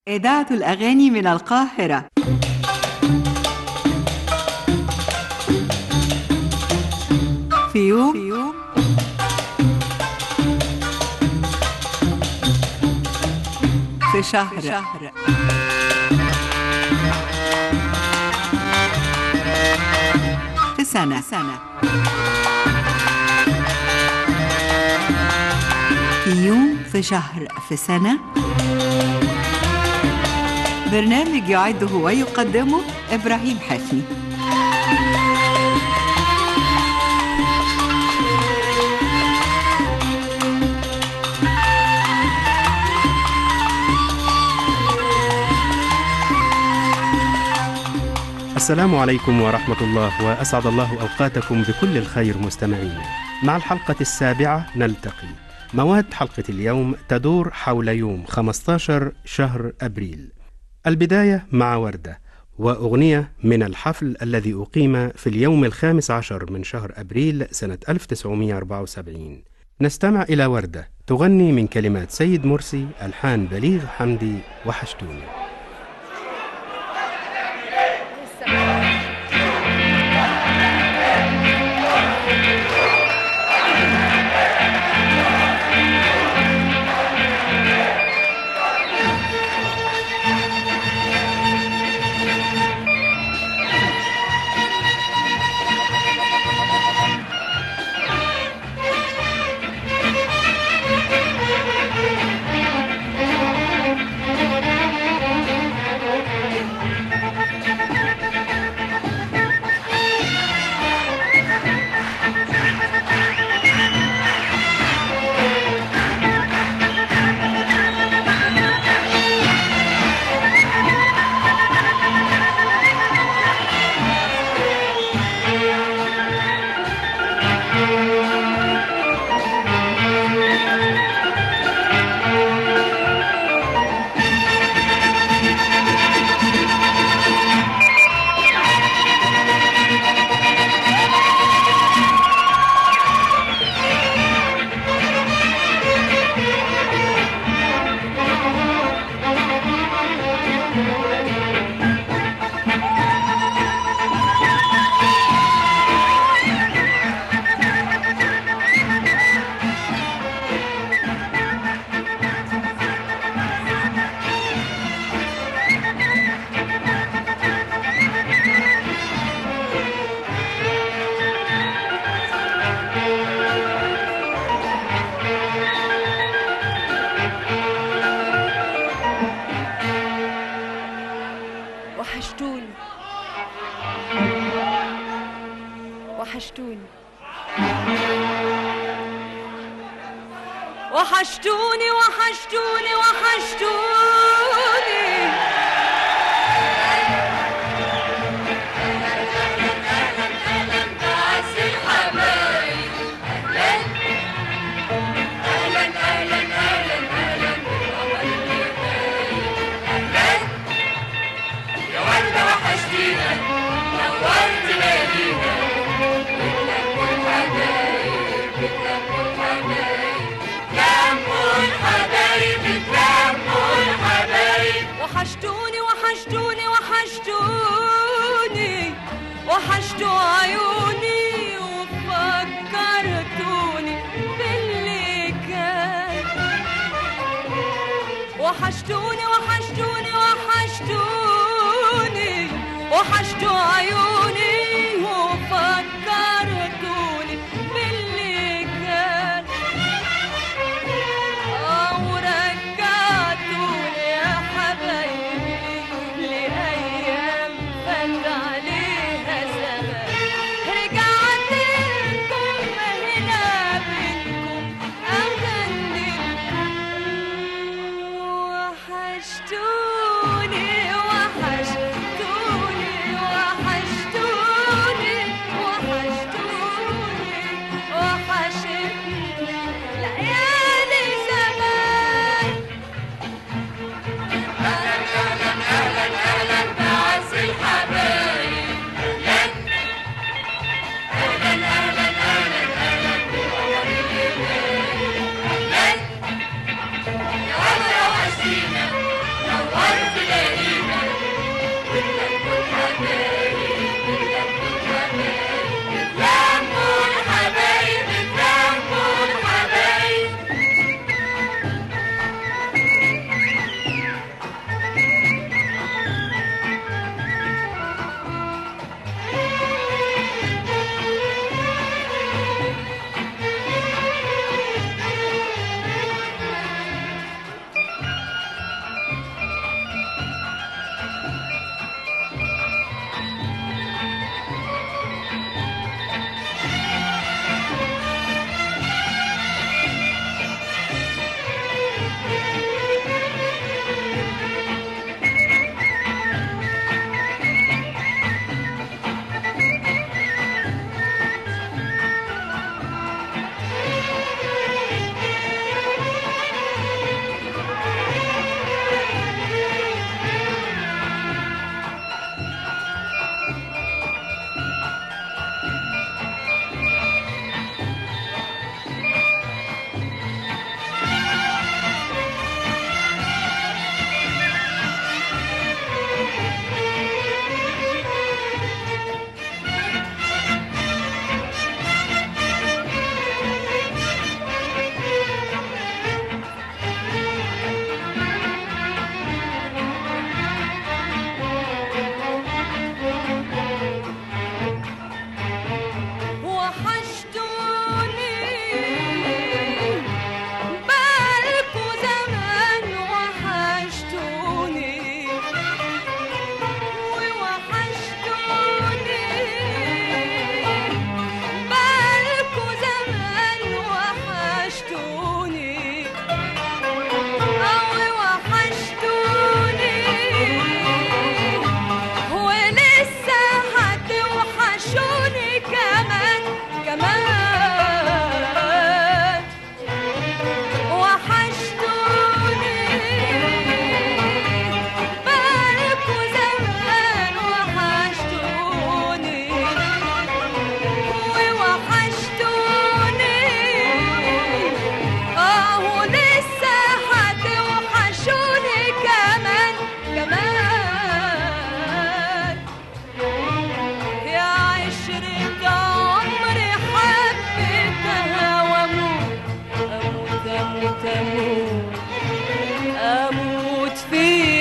إذاعة الأغاني من القاهرة في يوم, في يوم في شهر, في شهر في سنة, سنة في يوم في شهر في سنة برنامج يعده ويقدمه إبراهيم حفني السلام عليكم ورحمة الله وأسعد الله أوقاتكم بكل الخير مستمعين مع الحلقة السابعة نلتقي مواد حلقة اليوم تدور حول يوم 15 شهر أبريل البداية مع وردة وأغنية من الحفل الذي أقيم في اليوم الخامس عشر من شهر أبريل سنة 1974 نستمع إلى وردة تغني من كلمات سيد مرسي ألحان بليغ حمدي وحشتوني وحشتوني وحشتوني وحشتوني وحشتوني وحشتوني وحشتوني وحشتوني وحشتوني وحشتوا عيوني وفكرتوني باللي كان وحشتوني وحشتوني وحشتوني وحشتوا عيوني وفكرتوني باللي كان ورجعتوني يا حبايبي لأيام فات عليها زمان رجعت لكم هنا بينكم أغني لكم وحشتوني وحشتوني وحشتوني وحشتوني وحشتني ليالي زمان يا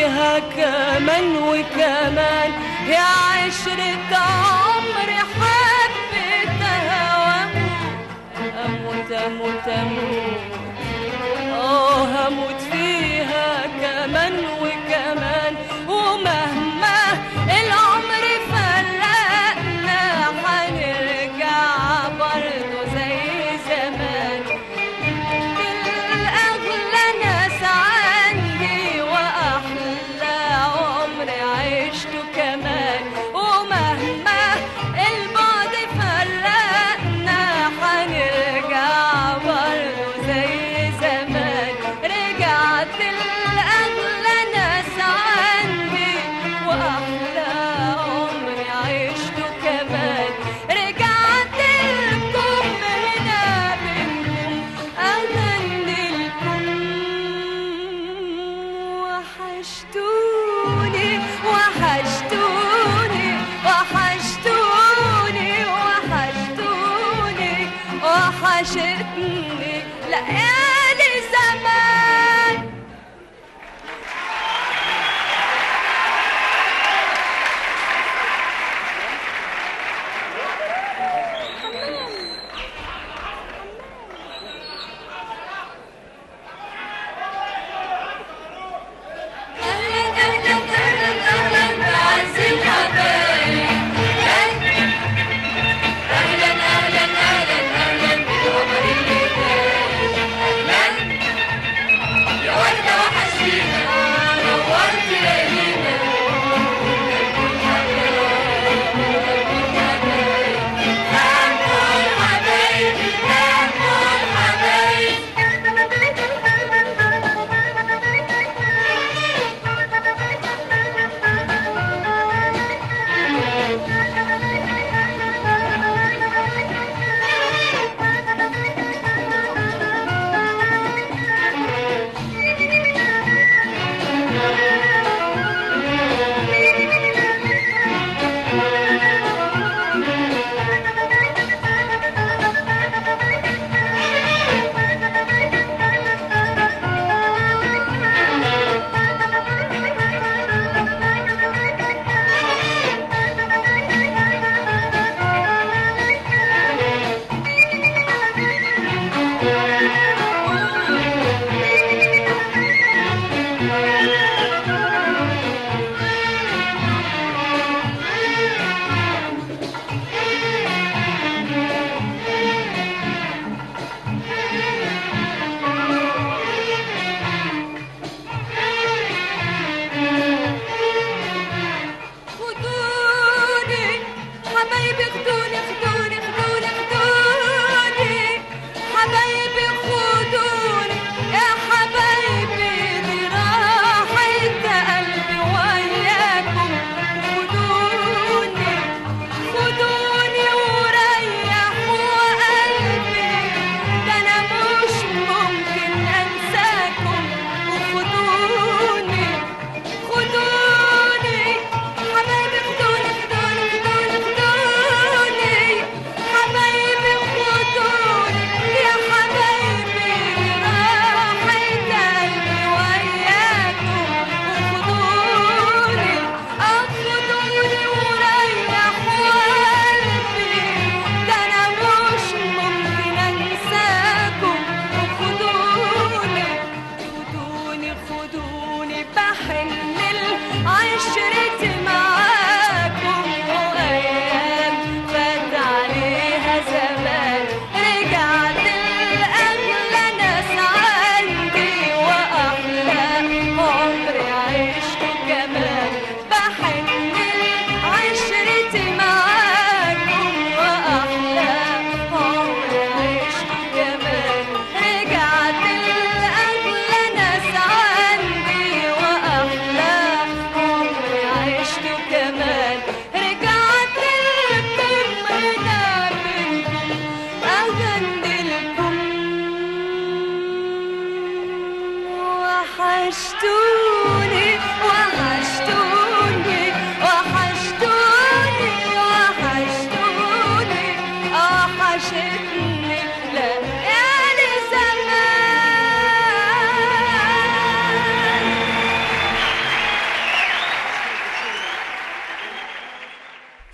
فيها كمان وكمان يا عشرة عمري حبيتها واموت اموت اموت اموت اه هموت فيها كمان وكمان ومهما العمر فرقنا هنرجع برضه زي زمان الأغلى ناس عندي وأحلى عمر عشته كمان ومهما البعد فرقنا هنرجع برضه زي زمان رجعت الأغلى ناس عندي وأحلى عمر عشته كمان رجعت لكم هنا بينكم أغني لكم وحشتوني وحشتوني وحشتوني وحشتوني وحشتني ليالي زمان أهلا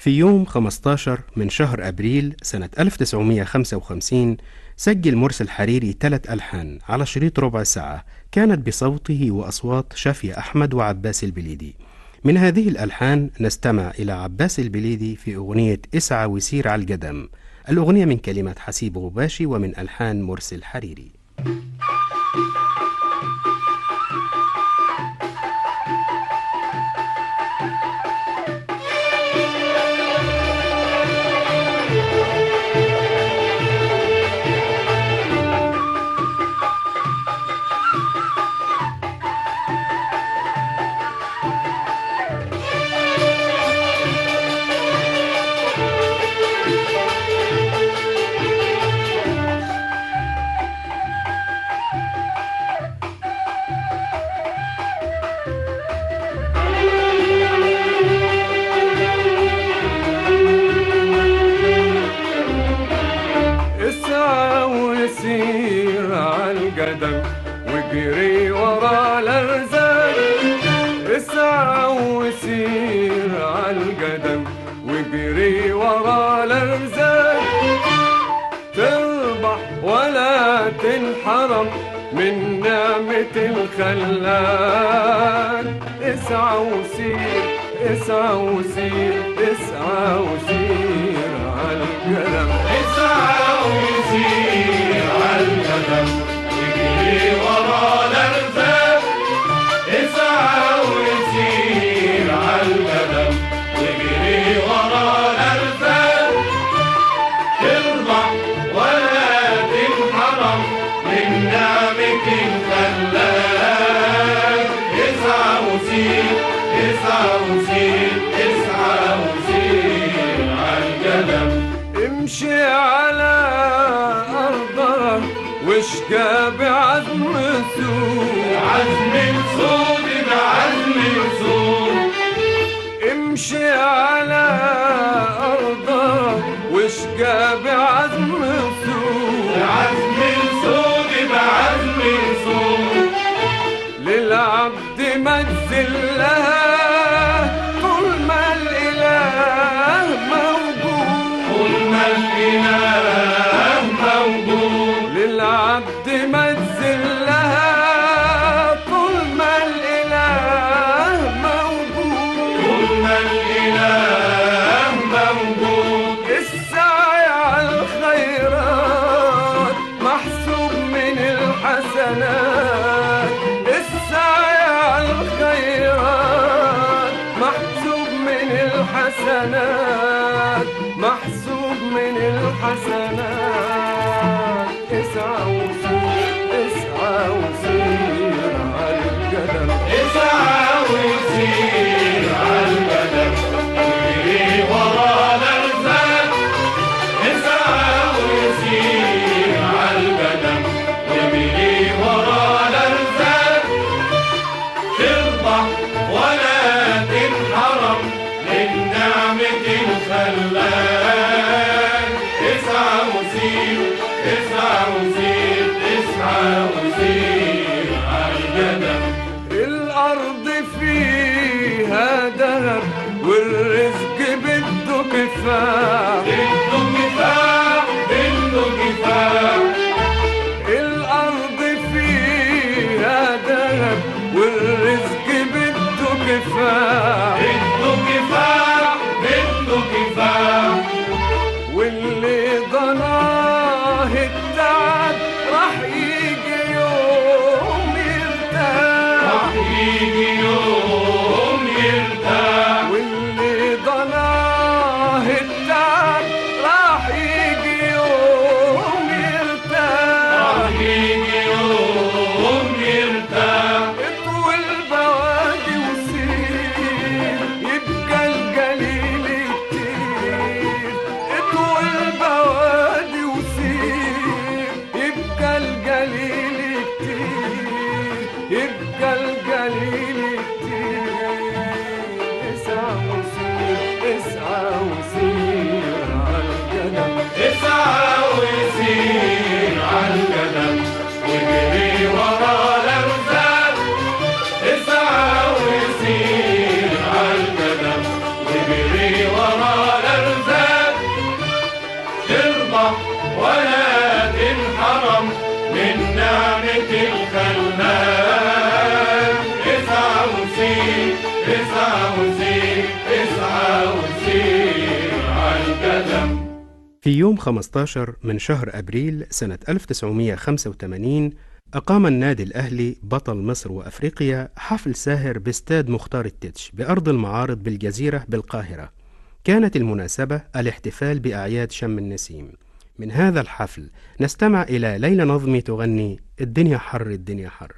في يوم 15 من شهر أبريل سنة 1955 سجل مرسل حريري ثلاث ألحان على شريط ربع ساعة كانت بصوته وأصوات شافية أحمد وعباس البليدي من هذه الألحان نستمع إلى عباس البليدي في أغنية اسعى وسير على القدم الأغنية من كلمات حسيب غباشي ومن ألحان مرسل حريري اسعى وسير عالقدم واجري ورا الارزاق اسعى وسير عالقدم واجري ورا الارزاق تربح ولا تنحرم من نعمة الخلاق اسعى وسير اسعى وسير اسعى وسير عالقدم اسعى وسير عالقدم واجري ورا الارزاق اسعى وسير عالقدم واجري ورا الارزاق تربح ولا تنحرم من نعمة الخلاق اسعى وسير اسعى وسير اسعى وسير عالقدم امشي على أرضها واشقى بعزم سود عزم سود بعزم سود امشي على أرضها واشقى بعزم سود بعزم سود بعزم سود للعبد ما تذلها طول ما الإله موجود طول ما الإله موجود للعبد ما تذلها طول ما الإله موجود طول ما الإله موجود السعي على الخيرات محسوب من الحسنات السعي على الخيرات محسوب من الحسنات محسوب من الحسنات اسعى وسير اسعى وسير على القدم اسعى وسير على القدم اجري ورا الارزاق اسعى وسير على القدم واجري ورا الارزاق تربح ولا تنحرم من نعمة الخلاق اسعى وسير اسعى وسير اسعى وسير على القدم الأرض فيها دهب والرزق بده كفاح بده كفاح بده كفاح الأرض فيها دهب والرزق بده كفاح بده كفاح بده كفاح واللي ضناه التعب راح يجي يوم يرتاح راح يجي يوم يرتاح واللي ضناه التعب وسير اسعى وسير اسعى وسير عالقدم في يوم 15 من شهر أبريل سنة 1985 أقام النادي الأهلي بطل مصر وأفريقيا حفل ساهر باستاد مختار التتش بأرض المعارض بالجزيرة بالقاهرة كانت المناسبة الاحتفال بأعياد شم النسيم من هذا الحفل نستمع إلى ليلى نظمي تغني الدنيا حر الدنيا حر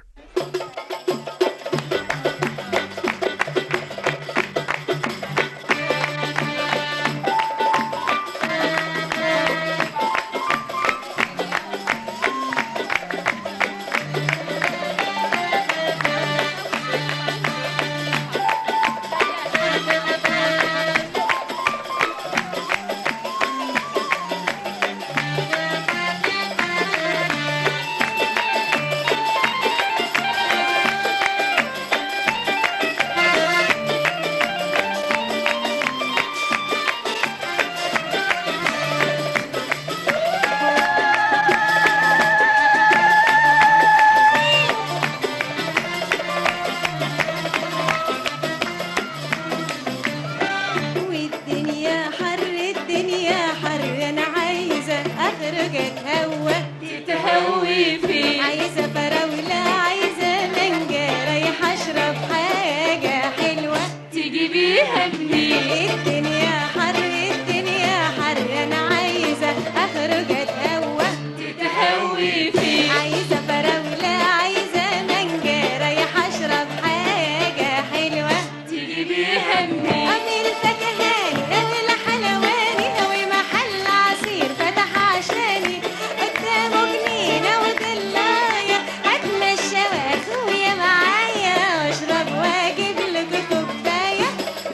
والدنيا حر الدنيا حر انا عايزه اخرج اتهوى تتهوي فين عايزه فراوله عايزه مانجا رايحه اشرب حاجه حلوه تجيبيها منين الدنيا حر الدنيا حر انا عايزه اخرج اتهوى تتهوي فين عايزه فراوله عايزه مانجا رايحه اشرب حاجه حلوه تجيبيها منين أمير الفكهاني أوي الحلواني أوي محل عصير فتح عشاني قدامه جنينة وضلاية هتمشى وأخويا معايا وأشرب وأجيب لكم كوباية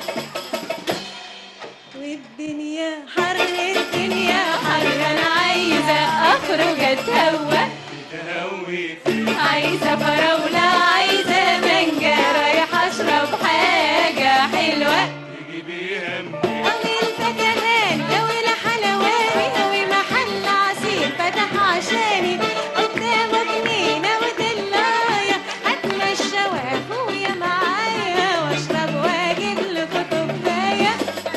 والدنيا حر الدنيا حر أنا عايزة أخرج أتهوى تهوي فيك عايزة فراولة عايزة مانجا رايحة أشرب حاجة حلوة تجيبيها منين أوي الفكهاني أوي الحلواني أوي محل عصير فتح عشاني قدامه جنينة ودلاية هتمشى وأخويا معايا وأشرب وأجيب لكم كوباية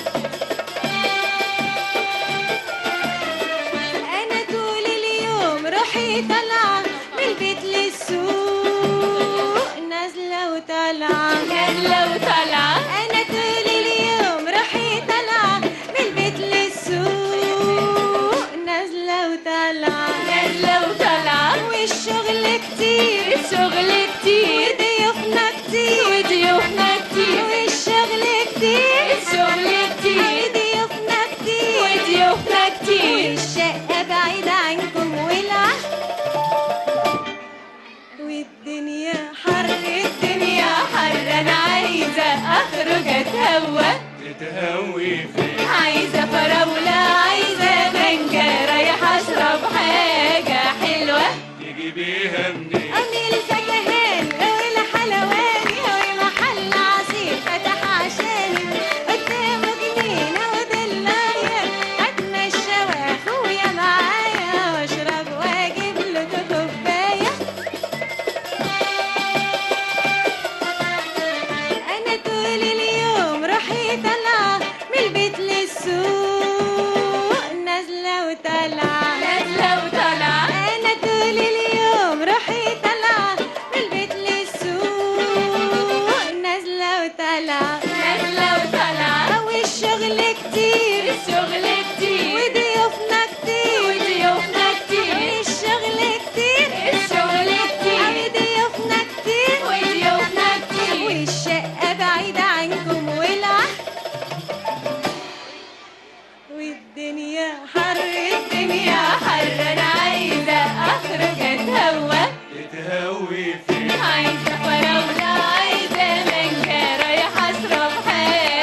أنا طول اليوم روحي طالعة من البيت للسوق نازلة وطالعة نازلة وطالعة أنا طول اليوم روحي طالعة من البيت للسوق نازلة وطالعة نازلة وطالعة والشغل كتير الشغل كتير وضيوفنا كتير وضيوفنا كتير والشغل كتير الشغل كتير وضيوفنا كتير وضيوفنا كتير والشقة بعيدة عنكم والعهد والدنيا حر الدنيا حر انا عايزة اخرج اتهوى تتهوي فيك عايزة فراولة عايزة مانجا رايحة اشرب حاجة حلوة تجيبيها منين أمي الفكهاني أوي الحلواني أوي محل عصير فتح عشاني قدامه جنينة ودلاية أتمشى وأخويا معايا وأشرب وأجيب لكم كوباية أنا طول اليوم روحي طالعة من البيت للسوق نازلة وطالعة نازلة وطالعة أنا طول اليوم روحي طالعة من البيت للسوق نازلة وطالعة نازلة وطالعة والشغل كتير الشغل كتير وضيوفنا كتير وضيوفنا كتير الشغل كتير الشغل كتير وضيوفنا كتير وضيوفنا كتير والشقة بعيدة عنكم والعهد والدنيا حر الدنيا حر انا عايزة اخرج اتهوى تتهوي فيك عايزة فراولة عايزة مانجا رايحة اشرب حاجة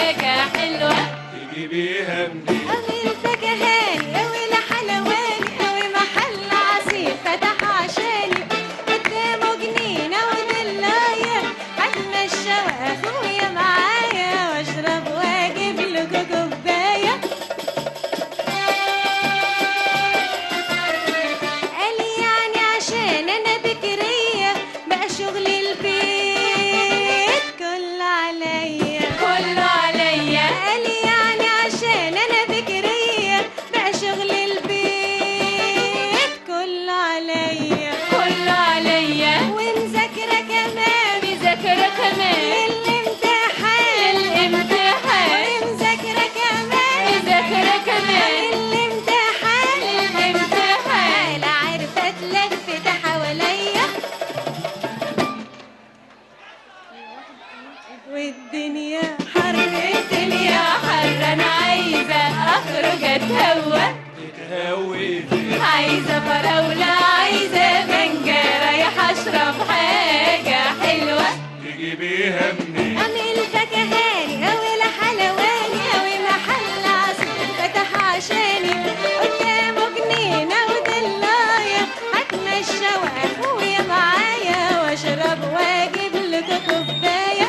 والدنيا حر الدنيا حر انا عايزه اخرج اتهوى تهوي فين عايزه فراوله عايزه مانجا رايح اشرب حاجه حلوه تجيبيها منين اعمل فكهاني او حلواني او محل عصير فتح عشاني قدامه جنينه ودلايه هتمشى واخويا معايا واشرب واجيب لكم كوبايه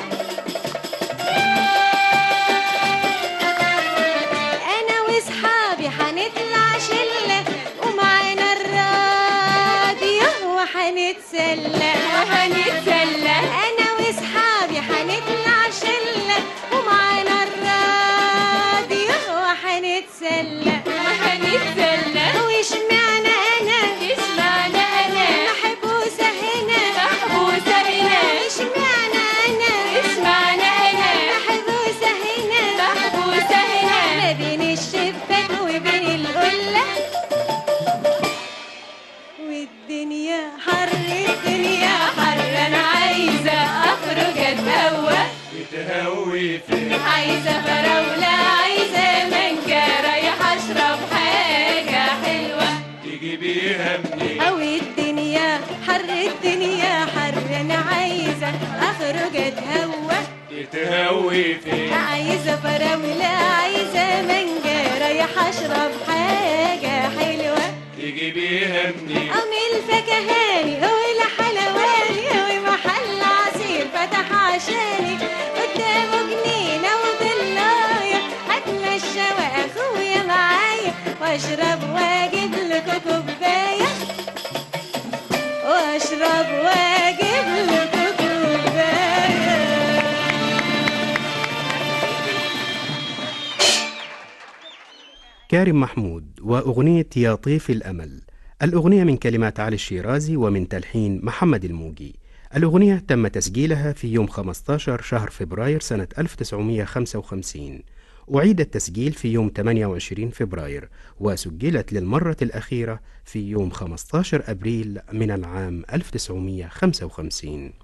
انا واصحابي هنطلع شله ومعانا الراديو وهنتسلى وهنتسلى انا واصحابي هنطلع شله ومعانا الراديو وهنتسلى وهنتسلى واشمعنى انا اشمعنى انا محبوسه هنا محبوسه هنا اشمعنى انا اشمعنى انا محبوسه هنا محبوسه هنا ما بين الشباك وبين القله والدنيا حر الدنيا حر انا عايزه اخرج اتهوى تهوي فين عايزه فراوله عايزه مانجا رايح اشرب حاجه حلوه تجيبيها منين او الدنيا حر الدنيا حر انا عايزه اخرج اتهوى تهوي فين عايزه فراوله عايزه مانجا رايح اشرب حاجه حلوه تجيبيها منين أعمل فكهاني ولا حلواني ومحل عصير فتح عشاني قدامه جنينة وضلاية هتمشى وأخويا معايا وأشرب وأجيب لكم كوباية وأشرب وأجيب لكم كوباية كارم محمود وأغنية يا طيف الأمل الأغنية من كلمات علي الشيرازي ومن تلحين محمد الموجي الأغنية تم تسجيلها في يوم 15 شهر فبراير سنة 1955 أعيد التسجيل في يوم 28 فبراير وسجلت للمرة الأخيرة في يوم 15 أبريل من العام 1955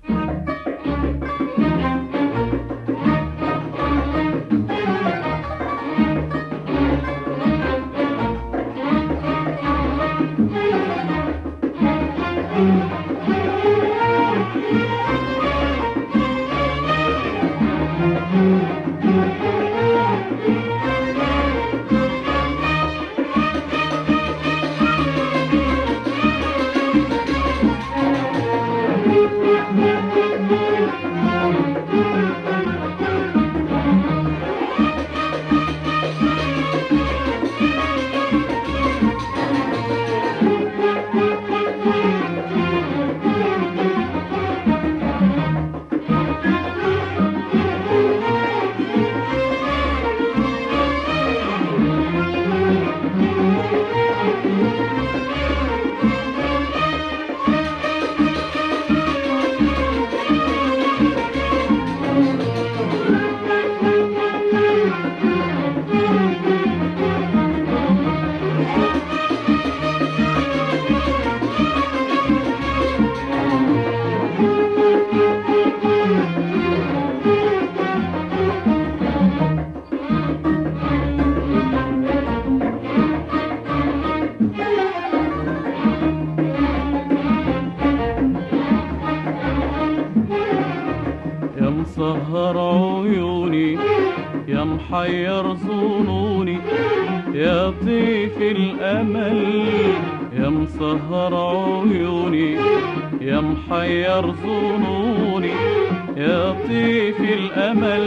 يا مسهر عيوني يا محير ظنوني يا طيف الأمل يا مسهر عيوني يا محير ظنوني يا طيف الأمل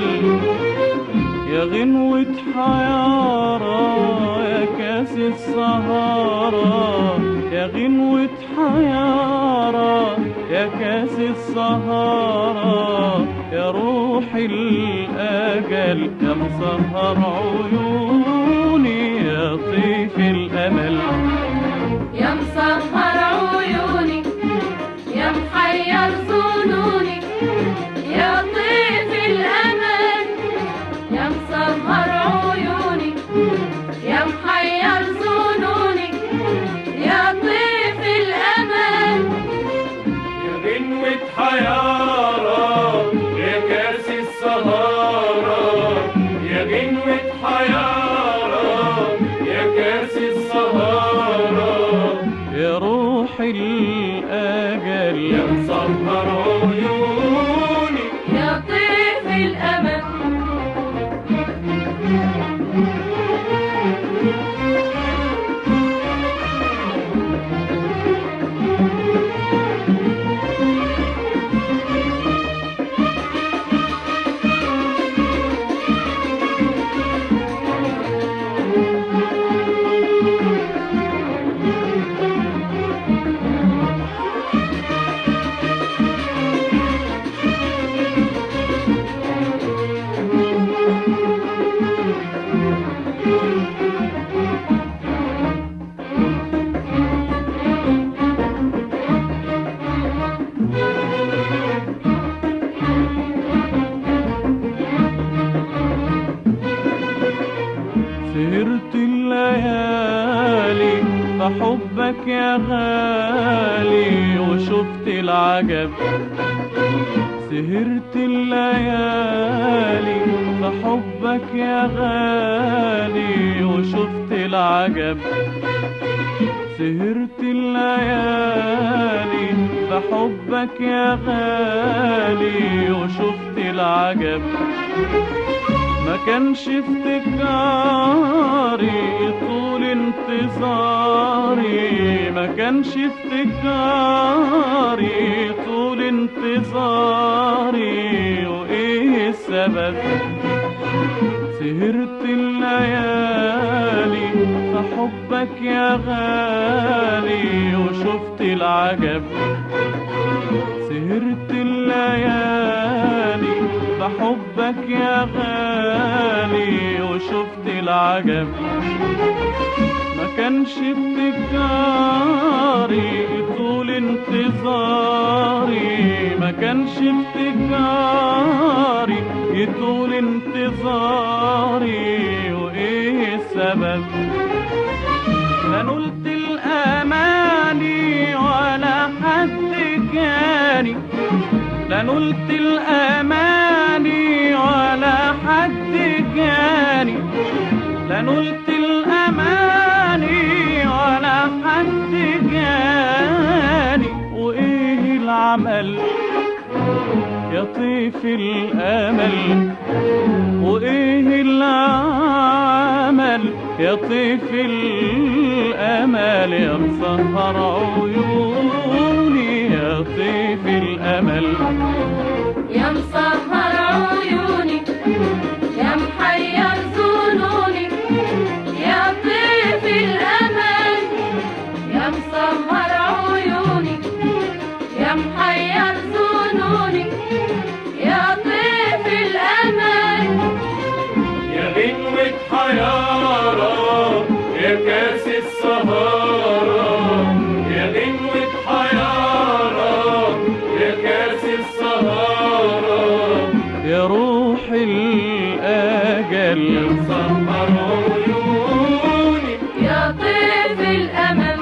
يا غنوة حيارى يا كاس السهارة يا غنوة حيارى يا كاس السهارة يا روح الأجل يا مسهر عيوني يا طيف الأمل يا مسهر عيوني يا محير ظنوني يا طيف الأمل يا مسهر عيوني يا محير ظنوني يا طيف الأمل يا غنوة حيارى يا كاس السهارة حبك يا غالي وشفت العجب سهرت الليالي في حبك يا غالي وشفت العجب سهرت الليالي في حبك يا غالي وشفت العجب ما كانش افتكاري طول انتظاري ما كانش افتكاري طول انتظاري وايه السبب سهرت الليالي في حبك يا غالي وشفت العجب سهرت الليالي بحبك يا غالي وشفت العجب ما كانش ابتكاري طول انتظاري ما كانش ابتكاري طول انتظاري وايه السبب لا نلت الاماني ولا حد جاني لا نلت الاماني ولا حد جاني لا نلت الاماني ولا حد جاني وايه العمل يا طيف الامل وايه العمل يا طيف الامل يا مسهر عيوني يا طيف الامل يا مسهر عيوني يا محير ظنوني يا طيف الأمل يا مسهر عيوني يا محير ظنوني يا طيف الأمل يا غنوة حيارة يا كاس السهارة يا غنوة حيارة يا كاس السهارة يا روح الأجل سهر عيوني يا طيف الأمل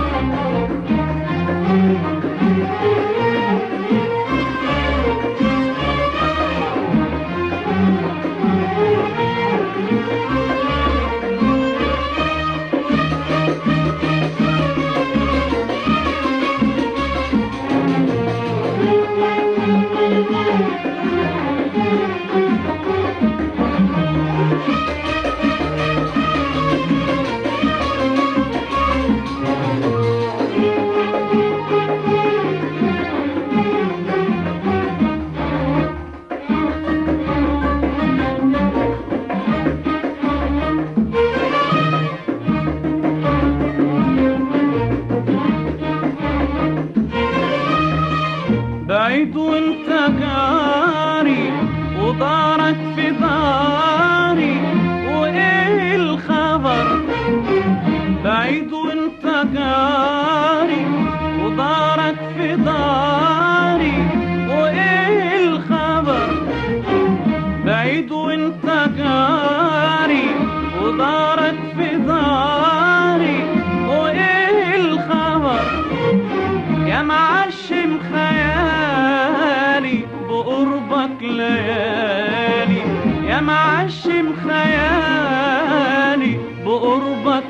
بعيد وانت جاري ودارك في داري وايه الخبر بعيد وانت جاري ودارك في داري وايه الخبر بعيد وانت جاري ودارك في داري وايه الخبر يا معشم خيالي بقربك ليالي يا معشم خيالي بقربك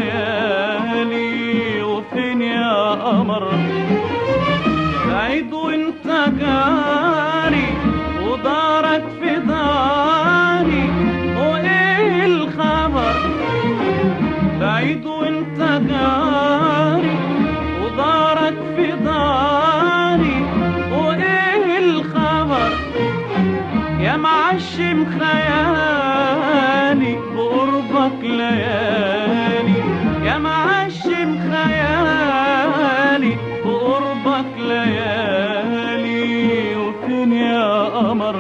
ليالي وفين يا قمر بعيد وانت جاري ودارك في داري وايه الخبر بعيد وانت جاري ودارك في داري وايه الخبر يا معشم خيالي بقربك ليالي يا معشم خيالي بقربك ليالي وفين يا قمر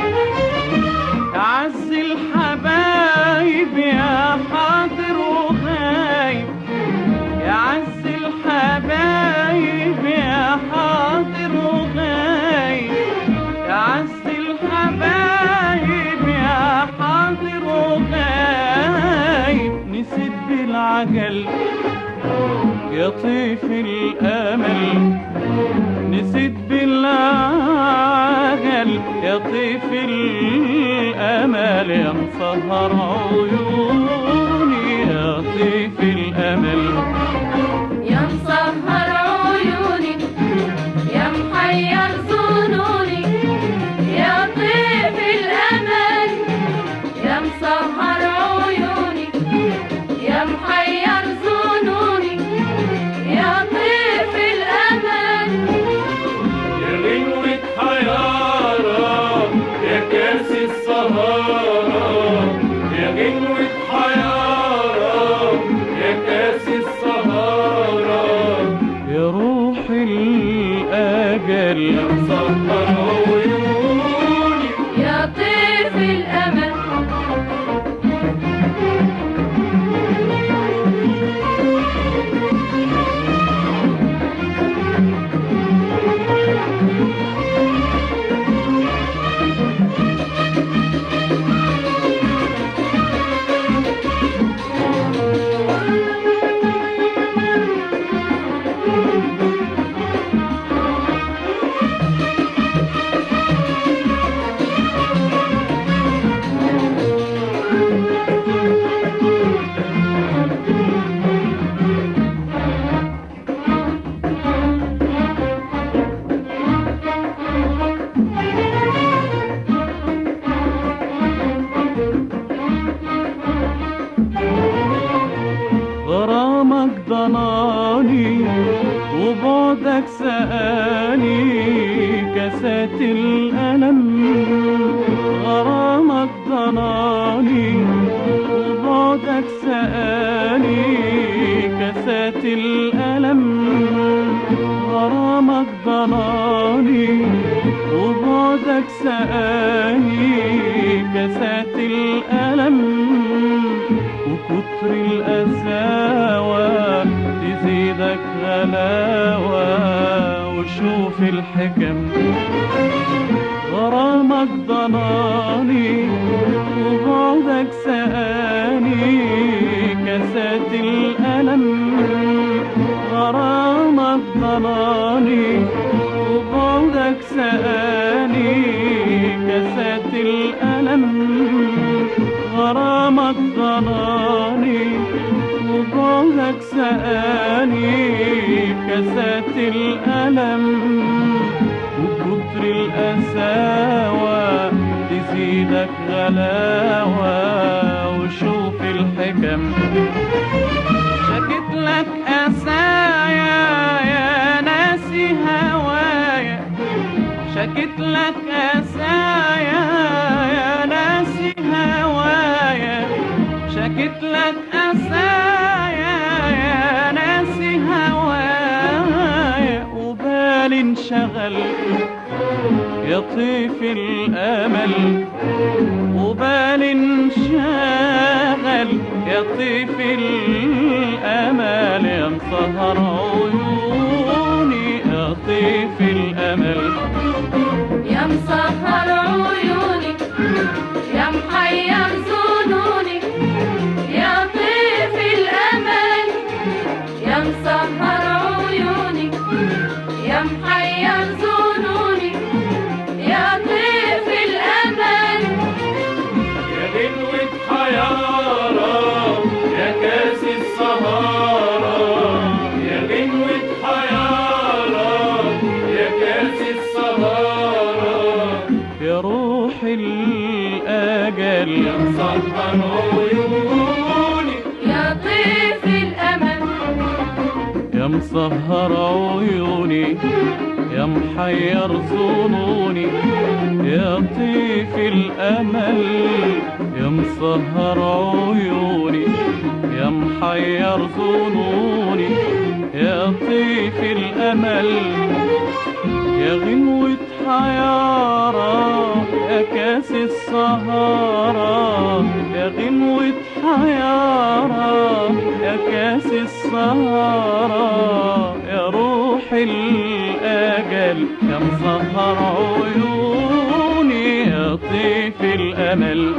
أعز الحبايب يا حاضر وغايب يا عز الحبايب يا حاضر وغايب يا عز الحبايب يا حاضر وغايب نسيت بالعجل يا طيف الامل نسيت بالعجل يا طيف الامل يا مسهر عيوني يا طيف الامل يا مسهر عيوني يا محير ظنوني يا طيف الأمل يا مسهر عيوني يا محير ظنوني يا طيف الأمل يا غنوة حيارة يا كاس السهارة يا غنوة حيارة يا كاس السهارة يا روح الأجل يا مسهر عيوني يا طيف الأمل غرامك ضناني وبعدك سقاني كاسات الألم غرامك ضناني وبعدك سقاني كاسات الألم غرامك ضناني وبعدك سقاني كاسات الألم وكتر القساوة تزيدك غلاوة وشوف الحكم غرامك ضناني وبعدك سقاني كاسات الألم غرامك ضناني وبعدك سقاني كاسات الألم غرامك ضناني وبعدك سقاني كاسات الألم وكتر القساوة تزيدك غلاوة وشوف الحكم شكت لك قسايا يا ناسي هوايا شكت لك قسايا يا ناسي هوايا شكت لك قسايا يا ناسي هوايا وبالي انشغل يا طيف الامل وبالي انشغل يا طيف الامل يا مسهر عيوني يا طيف الامل يا مسهر عيوني يا محير ظنوني يا طيف الأمل يا مسهر عيوني يا محير ظنوني يا طيف الأمل يا غنوة حيارة يا كاس السهارة يا غنوة حيارة يا كاس السهارة يا روح الأجل يا مسهر عيوني يا طيف الأمل يا مسهر عيوني يا محير ظنوني يا طيف الأمل يا مسهر عيوني يا محير ظنوني يا طيف الأمل يا غنوة حيارة يا كاس السهارة يا غنوة حيارة يا كاس السهارة يا روح الأجل يا مسهر عيوني يا طيف الأمل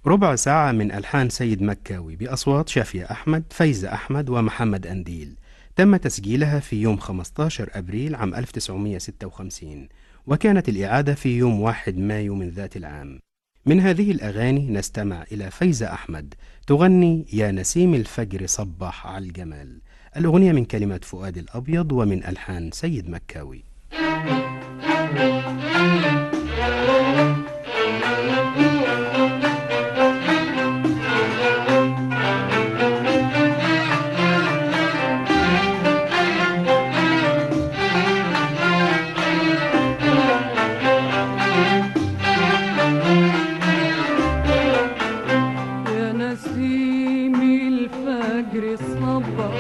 ربع ساعة من ألحان سيد مكاوي بأصوات شافية أحمد فايزة أحمد ومحمد أنديل تم تسجيلها في يوم 15 أبريل عام 1956 وكانت الإعادة في يوم 1 مايو من ذات العام من هذه الأغاني نستمع إلى فايزة أحمد تغني يا نسيم الفجر صبح على الجمال الأغنية من كلمات فؤاد الأبيض ومن ألحان سيد مكاوي يا نسيم الفجر صبح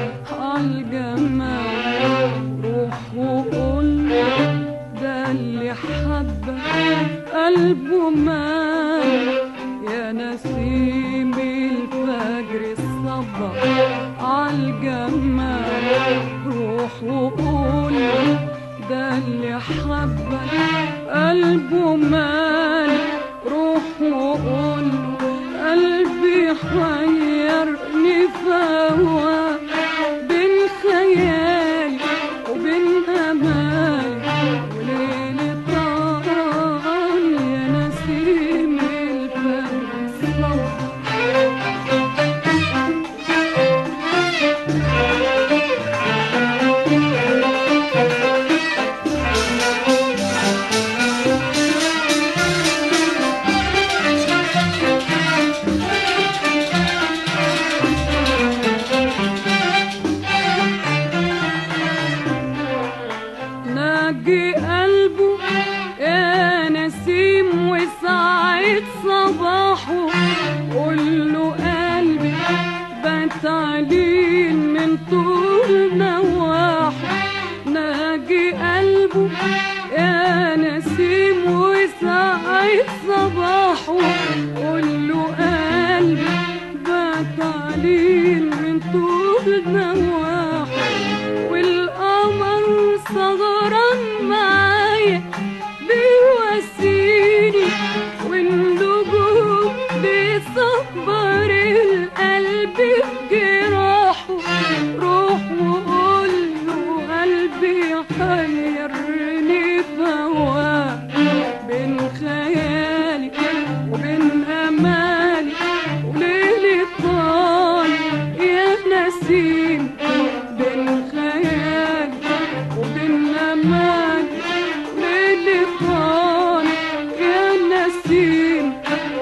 عالجمال روح وقول ده اللي حبك قلبه مال يا نسيم الفجر صبح عالجمال روح وقول ده اللي حبك قلبه مال روح وقول قلبي حيرني فهوى بين خيالي وبين امالي وليل طال يا نسيم الفجر صبح ناجي قلبه يا نسيم وسعيد صباحه قول له قلبي بات علين من طول نواحه ناجي قلبه يا نسيم وسعيد صباحه قول له قلبي بات علين من طول نواحه والقمر سهران معايا بيواسيني والنجوم بتصبر القلب بجراحه روح وقول له قلبي حيرني فهواه بين خيالي وبين امالي وليلي طال يا نسيم بين خيالي وبين امالي وليلي طال يا نسيم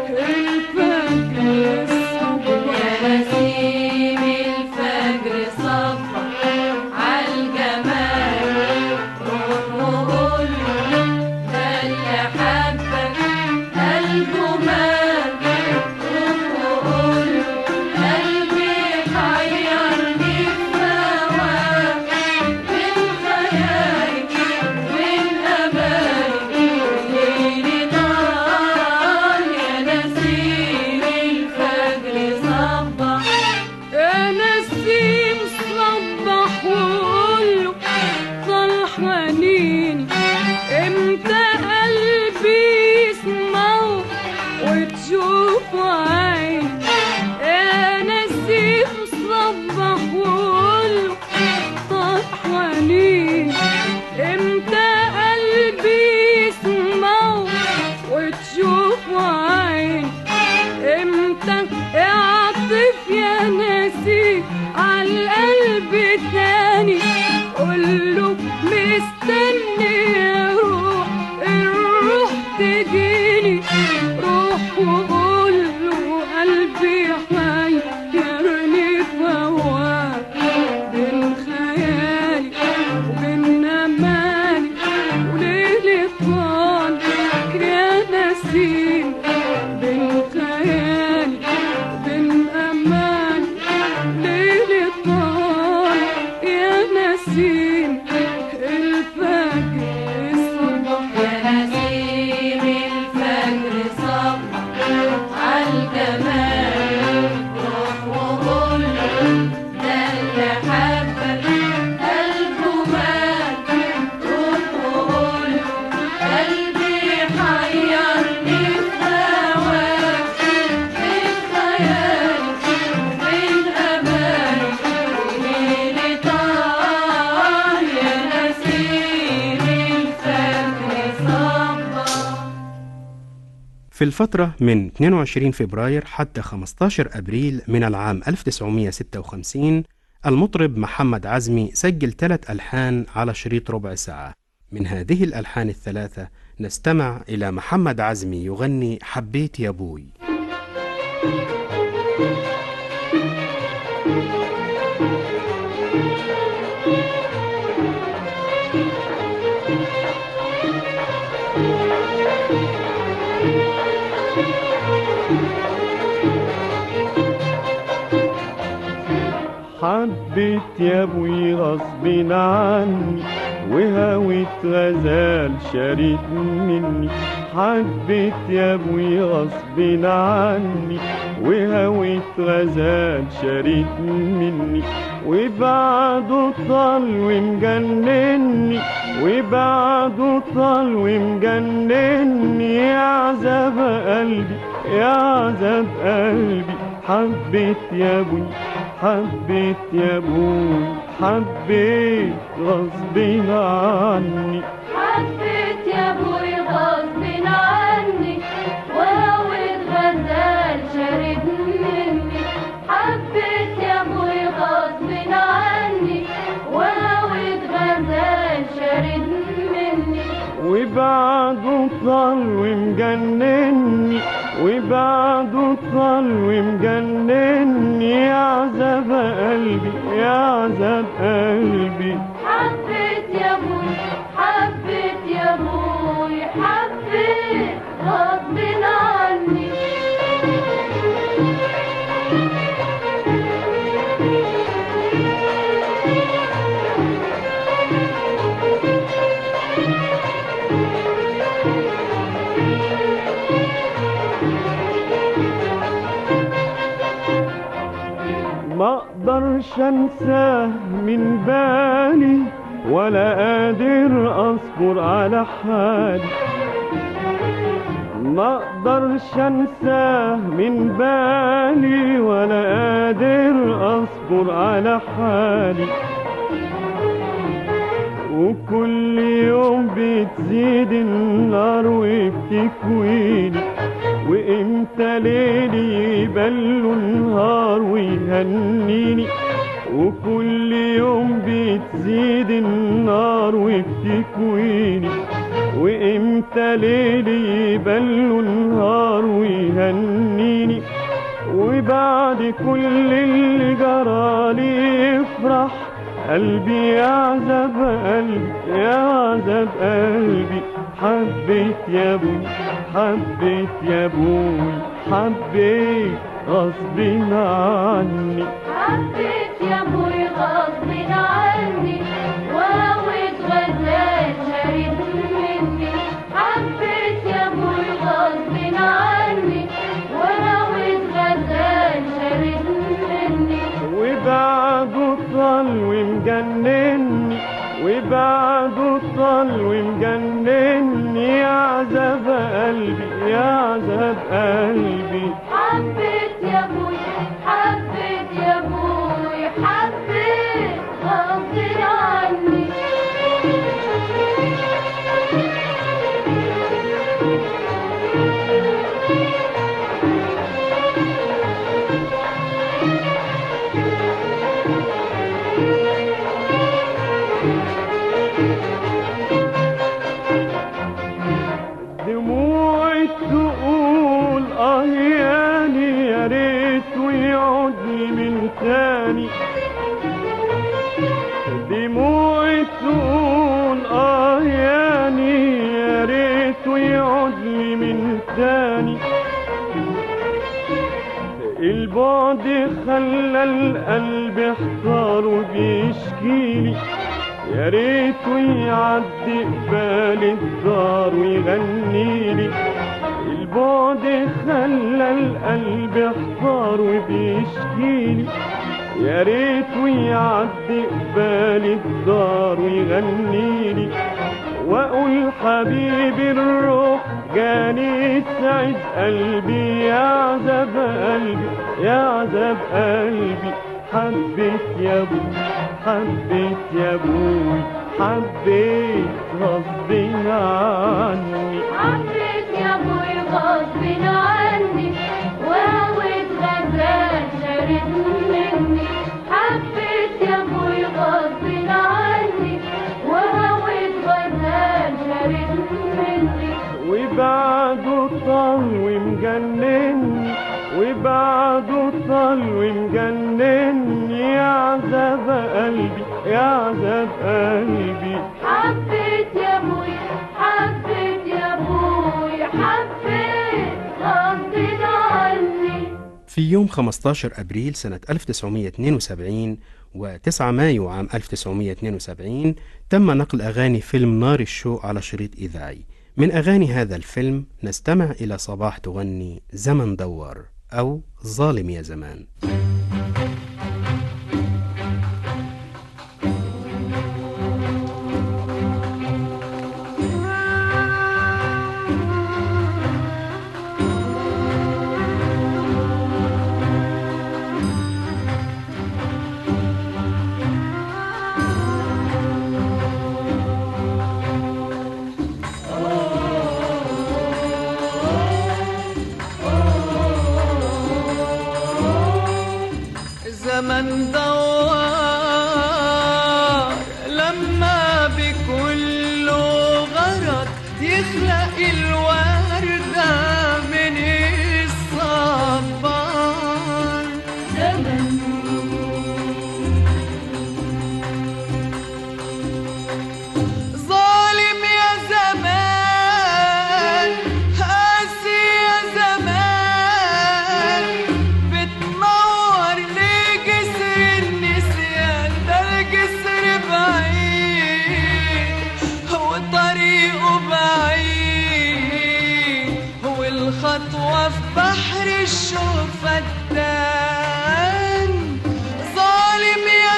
الفجر الصبح يا نسيم الفجر صبح عالجمال روح وقول ده اللي حبك قلبه مال روح وقول قلبي حيرني في هواك من خيالك من أمالك ليلي طال يا نسيم الفجر صبح يا نسيم صبح وقوله طال حنيني امتى قلبي يسمعه وتشوف عيني يا نسيم صبح وقوله طال حنيني امتى قلبي يسمعه وتشوف عيني امتى اعطف يا ناسي عالقلب تاني قوله مستني روح الروح تجيني روح وقوله قلبي حيرني فهواك بين خيالي وبين امالي وليلي طال يا نسيم بين خيالي وبين امالي ليلي طال يا نسيم الفجر الصبح يا نسيم الفجر صبح عالجمال روح وقول ده اللي حبك قلبه مال روح وقول قلبي حيرني في في الفترة من 22 فبراير حتى 15 أبريل من العام 1956 المطرب محمد عزمي سجل ثلاث ألحان على شريط ربع ساعة من هذه الألحان الثلاثة نستمع إلى محمد عزمي يغني حبيت يا بوي حبيت يا ابوي غصب عني وهويت غزال شريك مني حبيت يا ابوي غصب عني وهويت غزال شريك مني وبعده طال ومجنني وبعده طال ومجنني يا عذاب قلبي يا عذاب قلبي حبيت يا ابوي حبيت يا ابوي حبيت غصب عني حبيت يا ابوي غصب عني وهويت غزال شرد مني حبيت يا ابوي غصب عني وهويت غزال شرد مني وبعده طال ومجنني وبعده طال ومجنني يا عذاب قلبي يا عذاب قلبي حبيت يا ابوي حبيت يا ابوي حبيت غصب عني ما اقدرش انساه من بالي ولا قادر اصبر على حالي ما اقدرش انساه من بالي ولا قادر اصبر على حالي وكل يوم بتزيد النار وبتكويني وامتى ليلي يبل نهار ويهنيني وكل يوم بتزيد النار وبتكويني وامتى ليلي يبل نهار ويهنيني وبعد كل اللي جرالي يفرح قلبي يا عذاب قلبي يا عذاب قلبي حبيت يا ابوي حبيت يا ابوي حبيت غصب عني حبيت يا ابوي غصب عني وهويت غزال شرد مني حبيت يا ابوي غصب عني وهويت غزال شرد مني وبعده طال ومجنني وبعده طال ومجنني يا عذاب قلبي يا عذاب قلبي حبيت يا ابوي حبيت يا ابوي حبيت غصب عني دموعي تقول اه ياني يا ريت ويعودني من تاني دموعي تقول اه ياني يا ريت ويعودني من تاني البعد خلى القلب احتار وبيشكيلي يا ريته يعدي قبال الدار ويغنيلي البعد خلى القلب احتار وبيشكيلي يا ريته يعدي قبال الدار ويغنيلي واقول حبيبي الروح جاني يسعد قلبي يا عذاب قلبي يا عذاب قلبي حبيت يا ابوي حبيت يا ابوي حبيت غصب عني حبيت يا ابوي غصب طال ومجنني وبعده طال ومجنني يا عذاب قلبي يا عذاب قلبي حبيت يا ابوي حبيت يا ابوي حبيت غصب عني في يوم 15 أبريل سنة 1972 و9 مايو عام 1972 تم نقل أغاني فيلم نار الشوق على شريط إذاعي من أغاني هذا الفيلم نستمع إلى صباح تغني زمن دوار أو ظالم يا زمان زمن دوار لما بكل غرض يخلق الوردة من الصبار ظالم يا زمان قاسي يا زمان بتنور لجسر النسيان ده الجسر بعيد وطريقه بعيد والخطوة في بحر الشوق فتان ظالم يا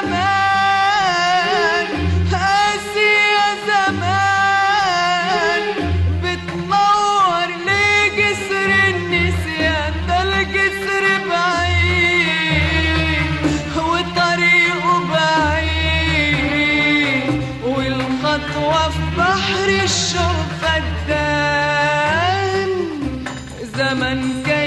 زمان قاسي يا زمان بتنور لجسر النسيان ده الجسر بعيد وطريقه بعيد والخطوة في بحر الشوق فتان زمن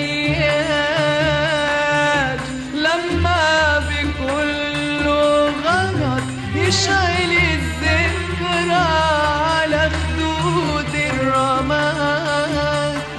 جياد لما بكل غرض يشعل الذكرى على خدود الرماد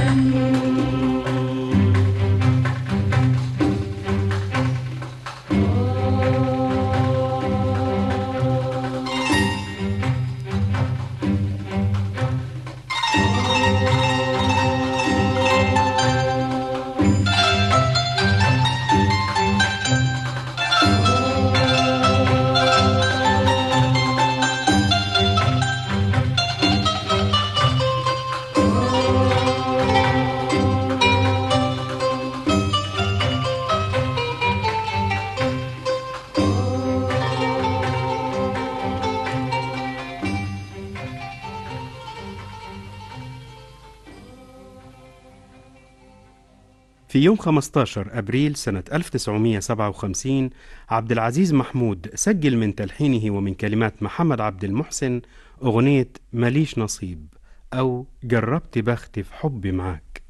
في يوم 15 أبريل سنة 1957 عبد العزيز محمود سجل من تلحينه ومن كلمات محمد عبد المحسن أغنية ماليش نصيب أو جربت بختي في حبي معاك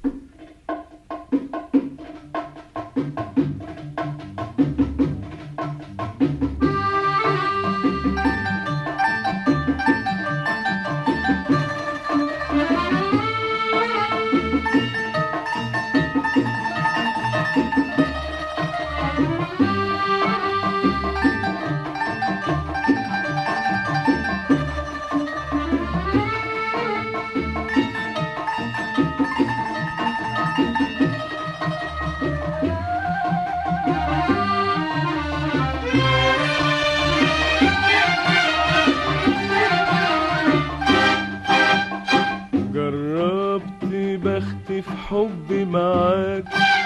جربت بختي في حبي معاك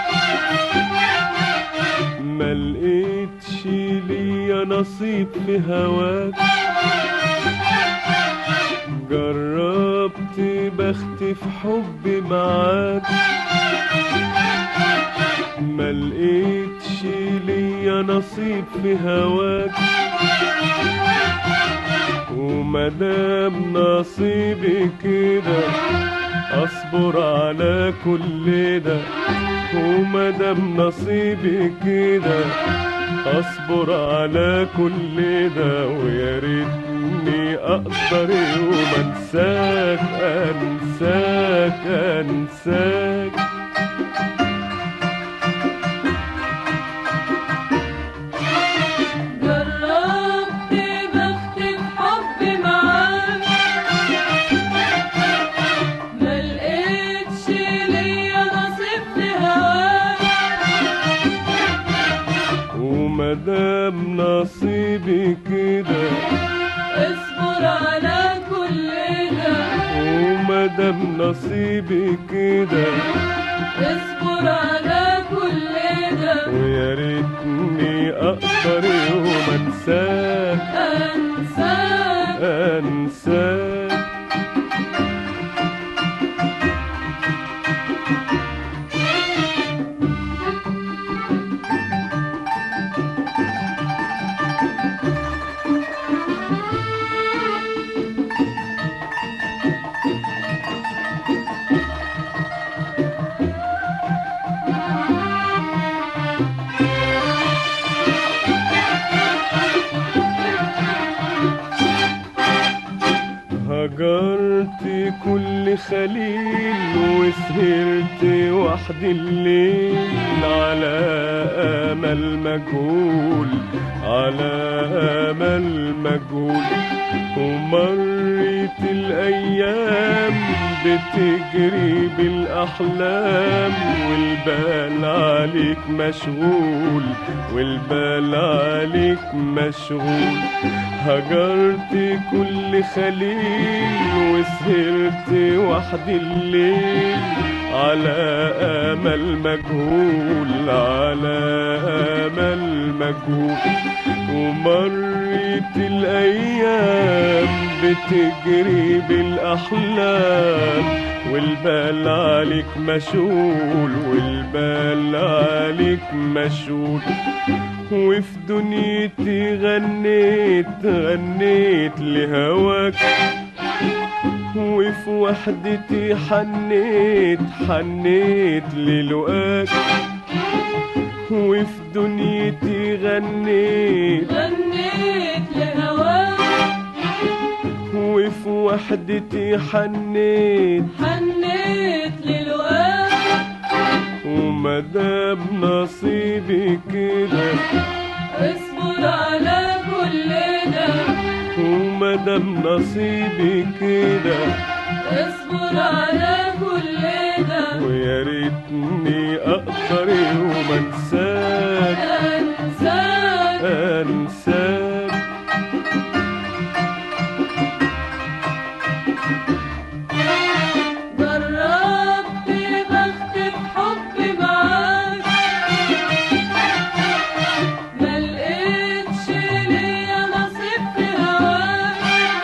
ما لقيتش ليا نصيب في هواك جربت بختي في حبي معاك ما لقيتش ليا نصيب في هواك ومدام نصيبي كده اصبر على كل ده ومدام نصيبي كده اصبر على كل ده ويا ريتني اقدر يوم انساك انساك انساك انساك جربت بختم حب معاك ما لقيتش ليا نصيب في هواك ومدام نصيبي كده اصبر على كل ده ومدام نصيبي كده اصبر على كل ده ويا ريتني اقدر يوم انساك انساك انساك هجرت كل خليل وسهرت وحدي الليل على امل مجهول على امل مجهول ومرت الايام بتجري بالاحلام والبال عليك مشغول والبال عليك مشغول هجرت كل خليل وسهرت وحدي الليل على امل مجهول على امل مجهول ومرت الايام بتجري بالاحلام والبال عليك مشغول والبال عليك مشغول وفي دنيتي غنيت غنيت لهواك وفي وحدتي حنيت حنيت للقاك وفي دنيتي غنيت غنيت لهواك وفي وحدتي حنيت حنيت للقاك ومدام نصيبي كده اصبر على كل ده ومدام نصيبي كده اصبر على كل ده ويا ريتني اقدر يوم انساك انساك انساك جربت بختم حب معاك ما لقيتش ليا نصيب في هواك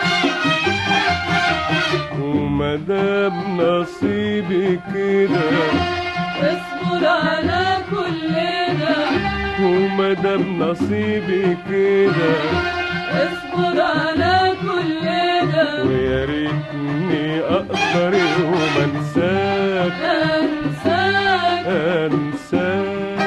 ومدام نصيبي كده اصبر على كل ده ومدام نصيبي كده اصبر على كل ده ويا ريتني اقدر يوم انساك انساك انساك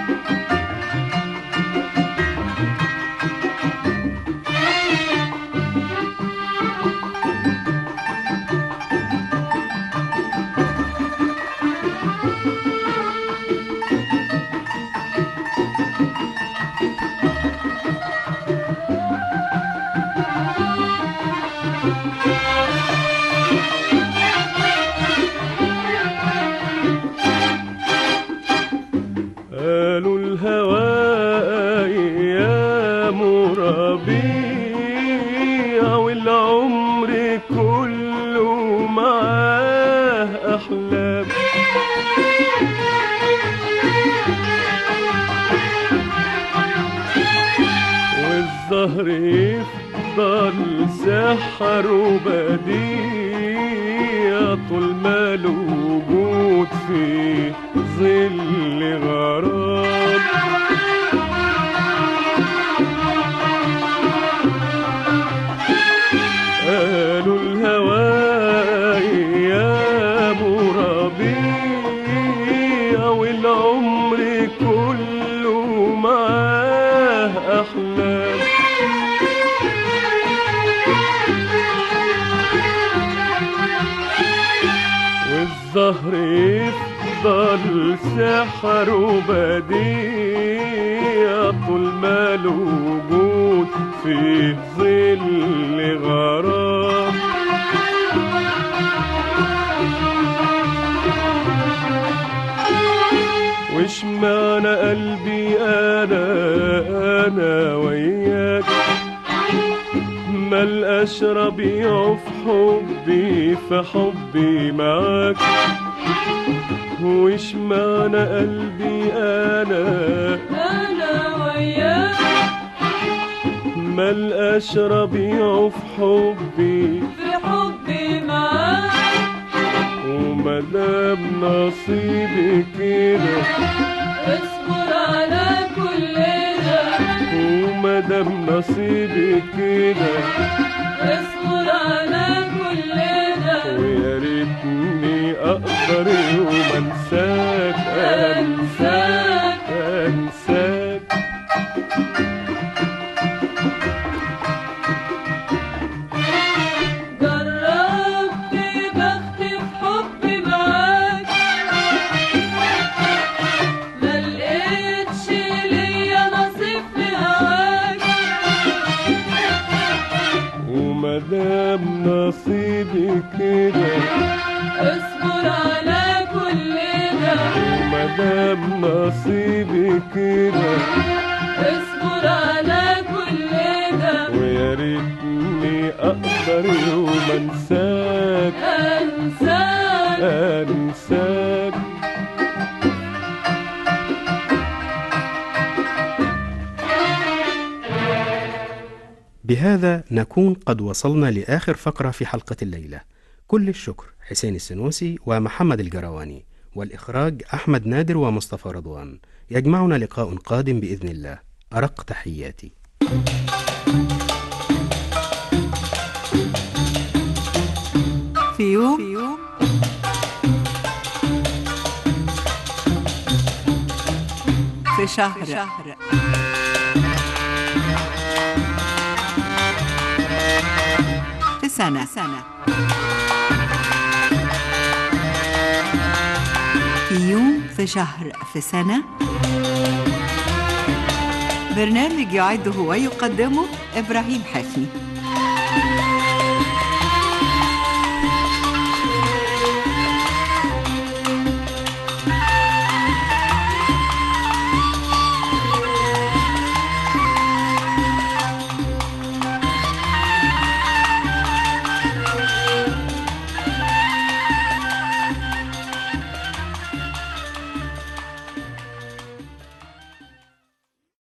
قالوا الهوى ايام ربيع والعمر كله معاه احلام والزهر يفضل سحر وبديع طول ما له وجود في ظل غرام قالوا الهوى ايام ربيع والعمر كله معاه احلام الشهر يفضل سحر وبديع طول ما له وجود في ظل غرام وش معنى قلبي انا انا وياك ما الاشرب في حبي في حبي معاك وش معنى قلبي انا أنا وياك ما الاشرب في حبي في حبي معاك وما دام نصيبي كده اصبر على كل ده وما دام نصيبي كده اصبر على كل ده ويا ريتني اقدر يوم انساك انساك انساك جربت بختي في حبي معاك ما لقيتش ليا نصيب في هواك وما دام نصيبي كده اصبر على كل ده وما دام نصيبي كده اصبر على كل ده ويا ريتني اقدر يوم انساك انساك انساك بهذا نكون قد وصلنا لآخر فقرة في حلقة الليلة كل الشكر حسين السنوسي ومحمد الجرواني والإخراج أحمد نادر ومصطفى رضوان يجمعنا لقاء قادم بإذن الله أرق تحياتي في يوم في يوم في شهر في شهر في سنة سنة في يوم في شهر في سنة برنامج يعده ويقدمه إبراهيم حفني